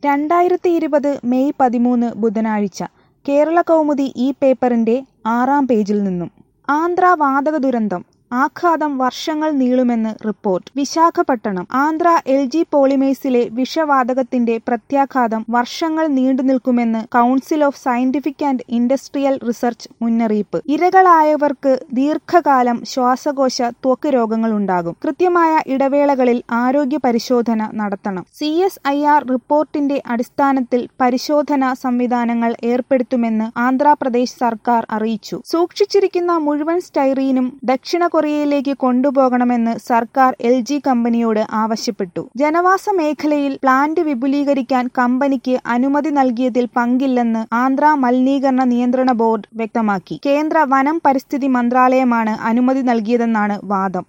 രണ്ടായിരത്തി ഇരുപത് മെയ് പതിമൂന്ന് ബുധനാഴ്ച കേരളകൗമുദി ഈ പേപ്പറിന്റെ ആറാം പേജിൽ നിന്നും ആന്ധ്ര വാതക ദുരന്തം ആഘാതം വർഷങ്ങൾ നീളുമെന്ന് report Visakhapatnam Andhra L G പോളിമേഴ്സിലെ വിഷവാതകത്തിന്റെ പ്രത്യാഘാതം വർഷങ്ങൾ നീണ്ടുനിൽക്കുമെന്ന് council of scientific and industrial research മുന്നറിയിപ്പ് ഇരകളായവർക്ക് ദീർഘകാലം ശ്വാസകോശ ത്വക്ക് രോഗങ്ങളുണ്ടാകും കൃത്യമായ ഇടവേളകളിൽ ആരോഗ്യ പരിശോധന നടത്തണം സി എസ് ഐ ആർ റിപ്പോർട്ടിന്റെ അടിസ്ഥാനത്തിൽ പരിശോധനാ സംവിധാനങ്ങൾ ഏർപ്പെടുത്തുമെന്ന് ആന്ധ്രാപ്രദേശ് സർക്കാർ അറിയിച്ചു സൂക്ഷിച്ചിരിക്കുന്ന മുഴുവൻ സ്റ്റൈറീനും ദക്ഷിണ കൊറിയയിലേക്ക് കൊണ്ടുപോകണമെന്ന് സർക്കാർ എൽ ജി കമ്പനിയോട് ആവശ്യപ്പെട്ടു ജനവാസ മേഖലയിൽ പ്ലാന്റ് വിപുലീകരിക്കാൻ കമ്പനിക്ക് അനുമതി നൽകിയതിൽ പങ്കില്ലെന്ന് ആന്ധ്ര മലിനീകരണ നിയന്ത്രണ ബോർഡ് വ്യക്തമാക്കി കേന്ദ്ര വനം പരിസ്ഥിതി മന്ത്രാലയമാണ് അനുമതി നൽകിയതെന്നാണ് വാദം